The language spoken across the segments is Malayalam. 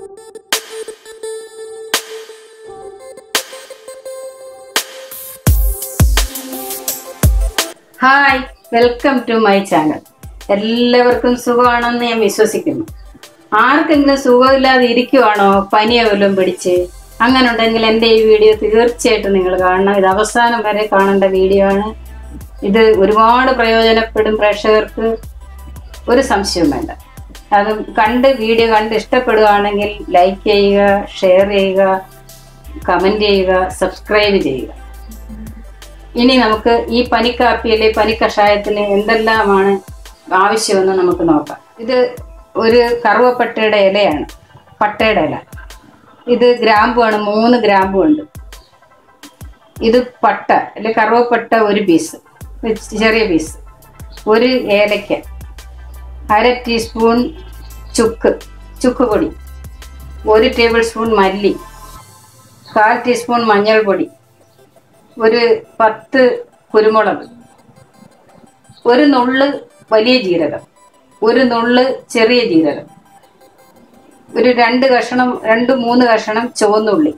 hi welcome to my channel എല്ലാവർക്കും സുഖമാണെന്ന് ഞാൻ വിശ്വസിക്കുന്നു ആർക്കെങ്കിലും സുഖമില്ലാതെ ഇരിക്കുവാണോ പനിയോ വല്ലതും പിടിച്ച് അങ്ങനെ ഉണ്ടെങ്കിൽ എൻ്റെ ഈ വീഡിയോ തീർച്ചയായിട്ടും നിങ്ങൾ കാണണം ഇത് അവസാനം വരെ കാണേണ്ട വീഡിയോ ആണ് ഇത് ഒരുപാട് പ്രയോജനപ്പെടും പ്രേക്ഷകർക്ക് ഒരു സംശയവും വേണ്ട അത് കണ്ട് വീഡിയോ കണ്ട് ഇഷ്ടപ്പെടുകയാണെങ്കിൽ ലൈക്ക് ചെയ്യുക ഷെയർ ചെയ്യുക കമൻറ്റ് ചെയ്യുക സബ്സ്ക്രൈബ് ചെയ്യുക ഇനി നമുക്ക് ഈ പനിക്കാപ്പിയിലെ പനിക്കഷായത്തിന് എന്തെല്ലാമാണ് ആവശ്യമെന്ന് നമുക്ക് നോക്കാം ഇത് ഒരു കറുവപ്പട്ടയുടെ ഇലയാണ് പട്ടയുടെ ഇല ഇത് ഗ്രാമ്പുമാണ് മൂന്ന് ഗ്രാമ്പു ഉണ്ട് ഇത് പട്ട അല്ലെ കറുവപ്പട്ട ഒരു പീസ് ചെറിയ പീസ് ഒരു ഏലയ്ക്ക അര ടീസ്പൂൺ ചുക്ക് ചുക്ക് പൊടി ഒരു ടേബിൾ സ്പൂൺ മല്ലി കാൽ ടീസ്പൂൺ മഞ്ഞൾപ്പൊടി ഒരു പത്ത് കുരുമുളക് ഒരു നുള്ള് വലിയ ജീരകം ഒരു നുള്ള് ചെറിയ ജീരകം ഒരു രണ്ട് കഷണം രണ്ട് മൂന്ന് കഷണം ചുവന്നുള്ളി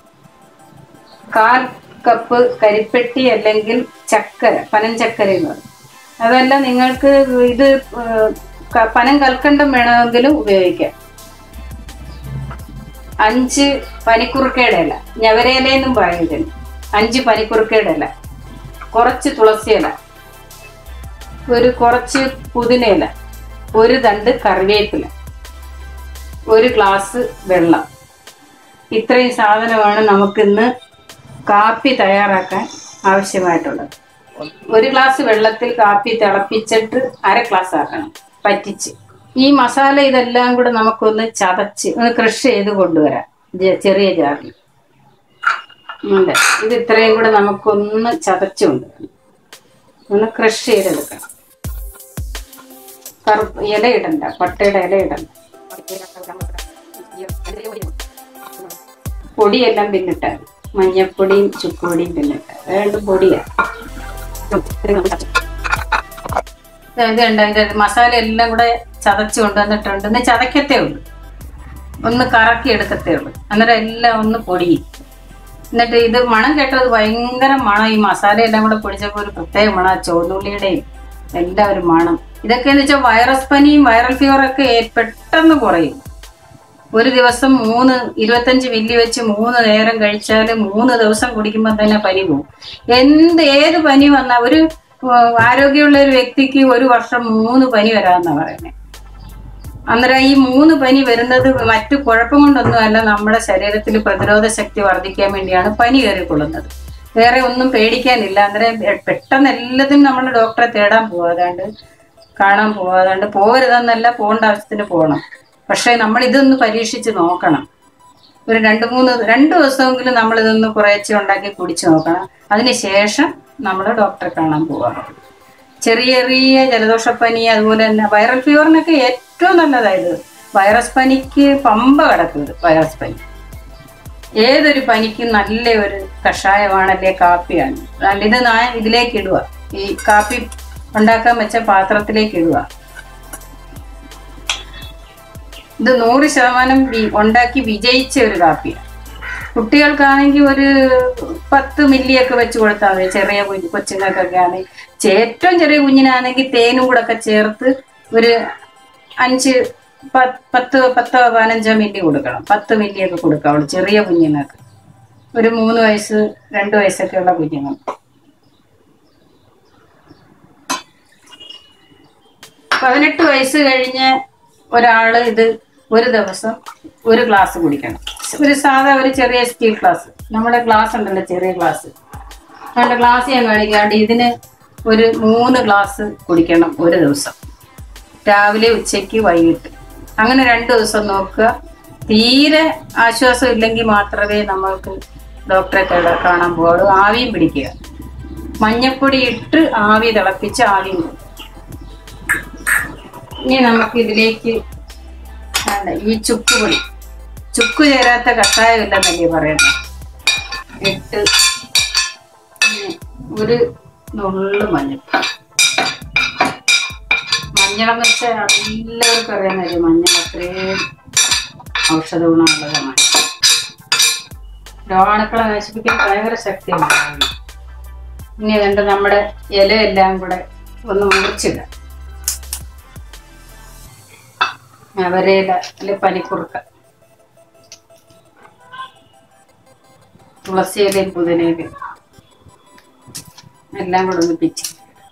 കാൽ കപ്പ് കരിപ്പെട്ടി അല്ലെങ്കിൽ ചക്കര പനം ചക്കര എന്ന് പറയും അതല്ല നിങ്ങൾക്ക് ഇത് ഏഹ്, ക- പനം കൽക്കണ്ടം വേണമെങ്കിലും ഉപയോഗിക്കാം അഞ്ച് പനിക്കുറുക്കയുടെ ഇല ഞവരയിലെന്നും പറയുന്നത് അഞ്ച് പനിക്കുറുക്കയുടെ ഇല കുറച്ച് തുളസി ഇല ഒരു കുറച്ച് പുതിന ഇല ഒരു തണ്ട് കറിവേപ്പില ഒരു ഗ്ലാസ് വെള്ളം ഇത്രയും സാധനമാണ് നമുക്കിന്ന് കാപ്പി തയ്യാറാക്കാൻ ആവശ്യമായിട്ടുള്ളത് ഒരു ഗ്ലാസ് വെള്ളത്തിൽ കാപ്പി തിളപ്പിച്ചിട്ട് അര ഗ്ലാസ് ആക്കണം പറ്റിച്ച് ഈ മസാല ഇതെല്ലാം കൂടെ നമുക്കൊന്ന് ചതച്ച് ഒന്ന് ക്രഷ് ചെയ്ത് കൊണ്ടുവരാം ജ- ചെറിയ ജാറിൽ ഉണ്ട് ഇത് ഇത്രയും കൂടെ നമുക്കൊന്ന് ചതച്ച് കൊണ്ടുവരണം ഒന്ന് ക്രഷ് ചെയ്തെടുക്കണം കറുപ്പ് ഇല ഇടണ്ട പട്ടയുടെ ഇല ഇടണ്ട പൊടിയെല്ലാം പിന്നിട്ടാൽ മഞ്ഞപ്പൊടിയും ചുക്കുപൊടിയും പിന്നിട്ടാൽ രണ്ടും പൊടിയാ ഇതുണ്ട് അതിന്റെ മസാല എല്ലാം കൂടെ ചതച്ച് കൊണ്ടുവന്നിട്ടുണ്ട് ഇന്ന് ചതക്കത്തേ ഉള്ളൂ ഒന്ന് കറക്കി എടുക്കത്തേ ഉള്ളൂ അന്നേരം എല്ലാം ഒന്ന് പൊടിയും എന്നിട്ട് ഇത് മണം കേട്ടത് ഭയങ്കര മണം ഈ മസാല എല്ലാം കൂടെ പൊടിച്ചപ്പോൾ ഒരു പ്രത്യേക മണം ആ ചുവന്നുള്ളിയുടെയും എല്ലാം ഒരു മണം ഇതൊക്കെ എന്ന് വെച്ചാൽ വൈറസ് പനിയും വൈറൽ ഫീവറൊക്കെ ഏ- പെട്ടെന്ന് കുറയും ഒരു ദിവസം മൂന്ന് ഇരുപത്തഞ്ച് മില്ലി വെച്ച് മൂന്ന് നേരം കഴിച്ചാൽ മൂന്ന് ദിവസം കുടിക്കുമ്പോൾ തന്നെ പനി പോകും എന്ത് ഏത് പനി വന്നാൽ ഒരു ഏഹ്, ആരോഗ്യമുള്ള ഒരു വ്യക്തിക്ക് ഒരു വർഷം മൂന്ന് പനി വരാമെന്നാ പറയുന്നത് അന്നേരം ഈ മൂന്ന് പനി വരുന്നത് മറ്റു കുഴപ്പം കൊണ്ടൊന്നുമല്ല നമ്മുടെ ശരീരത്തിൽ പ്രതിരോധ ശക്തി വർദ്ധിക്കാൻ വേണ്ടിയാണ് പനി കയറിക്കൊള്ളുന്നത് വേറെ ഒന്നും പേടിക്കാനില്ല അന്നേരം എ- പെട്ടെന്ന് എല്ലാത്തിനും നമ്മൾ ഡോക്ടറെ തേടാൻ പോവാതാണ്ട് കാണാൻ പോവാതാണ്ട് പോകരുതെന്നല്ല പോകേണ്ട ആവശ്യത്തിന് പോകണം പക്ഷെ നമ്മൾ ഇതൊന്ന് പരീക്ഷിച്ച് നോക്കണം ഒരു രണ്ട് മൂന്ന് രണ്ട് ദിവസമെങ്കിലും നമ്മൾ ഇതൊന്ന് കുറേശ്ശെ ഉണ്ടാക്കി കുടിച്ചു നോക്കണം അതിനുശേഷം നമ്മൾ ഡോക്ടറെ കാണാൻ പോകാറുള്ളൂ ചെറിയ ചെറിയ ജലദോഷപ്പനി അതുപോലെ തന്നെ വൈറൽ ഫീവറിനൊക്കെ ഏറ്റവും നല്ലതായത് വൈറസ് പനിക്ക് പമ്പ കിടക്കുന്നത് വൈറസ് പനി ഏതൊരു പനിക്കും നല്ല ഒരു കഷായമാണല്ലേ കാപ്പിയാണ് നല്ല ഇത് ഞാൻ ഇതിലേക്ക് ഇടുക ഈ കാപ്പി ഉണ്ടാക്കാൻ വെച്ച പാത്രത്തിലേക്ക് ഇടുക ഇത് നൂറ് ശതമാനം വി- ഉണ്ടാക്കി വിജയിച്ച ഒരു കാപ്പിയാണ് കുട്ടികൾക്കാണെങ്കിൽ ഒരു പത്ത് മില്ലിയൊക്കെ വെച്ച് കൊടുത്താൽ മതി ചെറിയ കുഞ്ഞ് കൊച്ചുങ്ങൾക്കൊക്കെ ആണെങ്കിൽ ചെ- ഏറ്റവും ചെറിയ കുഞ്ഞിനാണെങ്കിൽ തേനും കൂടെ ഒക്കെ ചേർത്ത് ഒരു അഞ്ച് പ- പത്ത് പത്തോ പതിനഞ്ചോ മില്ലി കൊടുക്കണം പത്ത് മില്ലിയൊക്കെ കൊടുക്കാവുള്ളൂ ചെറിയ കുഞ്ഞുങ്ങൾക്ക് ഒരു മൂന്ന് വയസ്സ് രണ്ട് വയസ്സൊക്കെ ഉള്ള കുഞ്ഞുങ്ങൾക്ക് പതിനെട്ട് വയസ്സ് കഴിഞ്ഞ് ഒരാള് ഇത് ഒരു ദിവസം ഒരു ഗ്ലാസ് കുടിക്കണം ഒരു സാധാ ഒരു ചെറിയ സ്റ്റീൽ ഗ്ലാസ് നമ്മുടെ ഗ്ലാസ് ഉണ്ടല്ലോ ചെറിയ ഗ്ലാസ് നമ്മുടെ ഗ്ലാസ് ഞാൻ കാണിക്കാണ്ട് ഇതിന് ഒരു മൂന്ന് ഗ്ലാസ് കുടിക്കണം ഒരു ദിവസം രാവിലെ ഉച്ചയ്ക്ക് വൈകിട്ട് അങ്ങനെ രണ്ട് ദിവസം നോക്കുക തീരെ ആശ്വാസം ഇല്ലെങ്കിൽ മാത്രമേ നമ്മൾക്ക് ഡോക്ടറെ തേടാ കാണാൻ പോകാവൂ ആവിയും പിടിക്കുക മഞ്ഞപ്പൊടി ഇട്ട് ആവി തിളപ്പിച്ച് ആവിയും കൊടുക്കുക ഇനി നമുക്ക് ഇതിലേക്ക് വേണ്ട ഈ ചുക്ക് പൊടി ചുക്ക് ചേരാത്ത കഷായം ഇല്ലെന്നല്ലേ പറയുന്നത് ഇട്ട് ഇനി ഒരു നുള്ളു മഞ്ഞൾ മഞ്ഞളെന്ന് വെച്ചാൽ എല്ലാവർക്കും അറിയാൻ കഴിയും മഞ്ഞൾ അത്രയും ഔഷധ ഗുണമുള്ളതുമാണ് രോഗാണുക്കളെ നശിപ്പിക്കാൻ ഭയങ്കര ശക്തിയുണ്ട് ഇനി വേണ്ട നമ്മുടെ ഇലയെല്ലാം കൂടെ ഒന്ന് മുറിച്ചിടുക അവരയില അല്ലെ പനിക്കുറുക്ക തുളസിയിലയും പുതിനയിലയും എല്ലാം കൂടെ ഒന്ന് പിച്ച്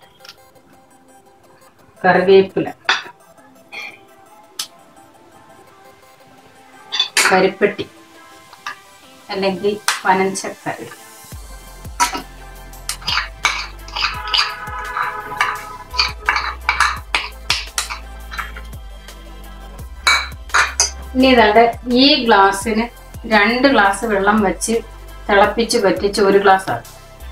കറിവേപ്പില കരിപ്പെട്ടി അല്ലെങ്കിൽ പനഞ്ചക്കറി ഇനി ഇതാണ്ട് ഈ ഗ്ലാസ്സിന് രണ്ട് ഗ്ലാസ് വെള്ളം വെച്ച് തിളപ്പിച്ച് പറ്റിച്ച് ഒരു ഗ്ലാസ് ആക്കും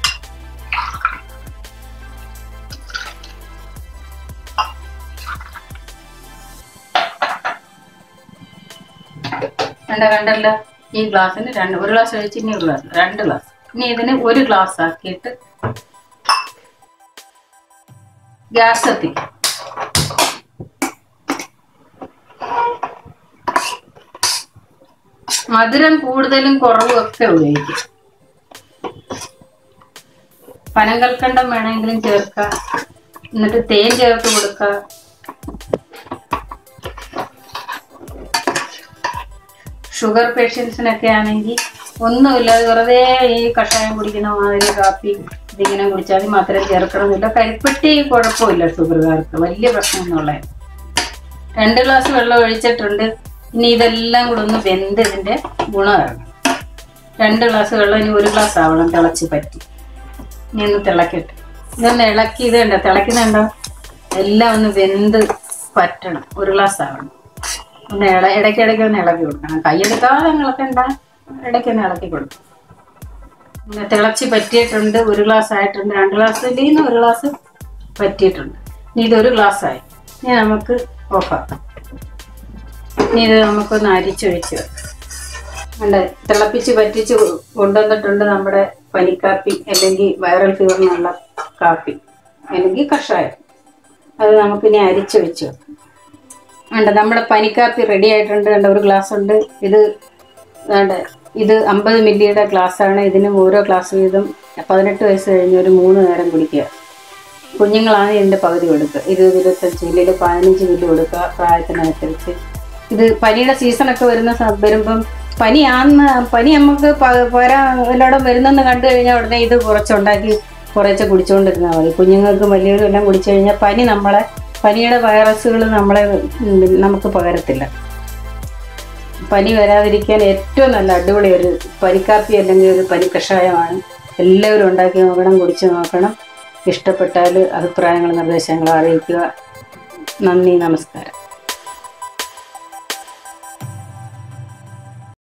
കണ്ട കണ്ടല്ലോ ഈ ഗ്ലാസ്സിന് രണ്ട് ഒരു ഗ്ലാസ് ഒഴിച്ച് ഇനി ഒരു ഗ്ലാസ് രണ്ട് ഗ്ലാസ് ഇനി ഇതിന് ഒരു ഗ്ലാസ് ആക്കിയിട്ട് ഗ്യാസ് എത്തിക്കും മധുരം കൂടുതലും കുറവും ഒക്കെ ഉപയോഗിക്കും പനം കൽക്കണ്ടം വേണമെങ്കിലും ചേർക്കാം എന്നിട്ട് തേൻ ചേർത്ത് കൊടുക്കുക ഷുഗർ പേഷ്യൻസിനൊക്കെ ആണെങ്കിൽ ഒന്നുമില്ലാതെ വെറുതെ ഈ കഷായം കുടിക്കുന്ന മാതിരി കാപ്പി ഇതിങ്ങനെ കുടിച്ചാൽ മതി മധുരം ചേർക്കണമെന്നില്ല കരിപ്പെട്ടി കുഴപ്പമില്ല ഷുഗറുകാർക്ക് വലിയ പ്രശ്നമൊന്നുമുള്ള രണ്ട് ഗ്ലാസ് വെള്ളം ഒഴിച്ചിട്ടുണ്ട് ഇനി ഇതെല്ലാം കൂടെ ഒന്ന് വെന്ത് ഇതിന്റെ ഗുണം ഇറങ്ങും രണ്ട് ഗ്ലാസ് വെള്ളം ഇനി ഒരു ഗ്ലാസ് ആവണം തിളച്ച് പറ്റി ഇനി ഒന്ന് തിളക്കട്ടെ ഇതൊന്ന് ഇളക്കി ഇത് കണ്ടോ തിളക്കുന്നുണ്ടോ എല്ലാം ഒന്ന് വെന്ത് പറ്റണം ഒരു ഗ്ലാസ് ആവണം ഒന്ന് ഇട ഇടയ്ക്കിടയ്ക്ക് ഒന്ന് ഇളക്കി കൊടുക്കണം കൈയെടുക്കാതെ ഇളക്കണ്ട ഇടയ്ക്കൊന്ന് ഇളക്കി കൊടുക്കും പിന്നെ തിളച്ച് പറ്റിയിട്ടുണ്ട് ഒരു ഗ്ലാസ് ആയിട്ടുണ്ട് രണ്ട് ഗ്ലാസ് ഇല്ലെങ്കിൽ ഒരു ഗ്ലാസ് പറ്റിയിട്ടുണ്ട് ഇനി ഇതൊരു ഗ്ലാസ് ആയി ഇനി നമുക്ക് ഓഫാക്കാം ഇനി ഇത് നമുക്കൊന്ന് അരിച്ചൊഴിച്ച് വെക്കാം ഉണ്ട് തിളപ്പിച്ച് പറ്റിച്ച് കൊണ്ടുവന്നിട്ടുണ്ട് നമ്മുടെ പനിക്കാപ്പി അല്ലെങ്കിൽ വൈറൽ ഫീവറിനുള്ള കാപ്പി അല്ലെങ്കിൽ കഷായം അത് നമുക്കിനി അരിച്ചൊഴിച്ച് വെക്കാം ഉണ്ട് നമ്മുടെ പനിക്കാപ്പി റെഡി ആയിട്ടുണ്ട് കണ്ട ഒരു ഗ്ലാസ് ഉണ്ട് ഇത് വേണ്ട ഇത് അമ്പത് മില്ലിയുടെ ഗ്ലാസ്സാണ് ഇതിന് ഓരോ ഗ്ലാസ് വീതം പതിനെട്ട് വയസ്സ് കഴിഞ്ഞ് ഒരു മൂന്ന് നേരം കുടിക്കുക കുഞ്ഞുങ്ങളാണ് ഇതിൻ്റെ പകുതി കൊടുക്കുക ഇരുപത് ഇരുപത്തഞ്ച് മില്ലിയിൽ പതിനഞ്ച് മില്ലി കൊടുക്കുക പ്രായത്തിനനുസരിച്ച് ഇത് പനിയുടെ സീസണൊക്കെ വരുന്ന സ- വരുമ്പം പനിയാന്ന് പനി നമുക്ക് പ- പോരാ എല്ലായിടും വരുന്നെന്ന് കണ്ടു കഴിഞ്ഞാൽ ഉടനെ ഇത് കുറച്ചുണ്ടാക്കി കുറേശ്ശെ കുടിച്ചുകൊണ്ടിരുന്നാൽ മതി കുഞ്ഞുങ്ങൾക്കും വലിയവരും എല്ലാം കുടിച്ചു കഴിഞ്ഞാൽ പനി നമ്മളെ പനിയുടെ വൈറസുകൾ നമ്മളെ ഉം, നമുക്ക് പകരത്തില്ല പനി വരാതിരിക്കാൻ ഏറ്റവും നല്ല അടിപൊളി ഒരു പനിക്കാപ്പി അല്ലെങ്കിൽ ഒരു പനി കഷായമാണ് എല്ലാവരും ഉണ്ടാക്കി നോക്കണം കുടിച്ച് നോക്കണം ഇഷ്ടപ്പെട്ടാൽ അഭിപ്രായങ്ങൾ നിർദ്ദേശങ്ങൾ അറിയിക്കുക നന്ദി നമസ്കാരം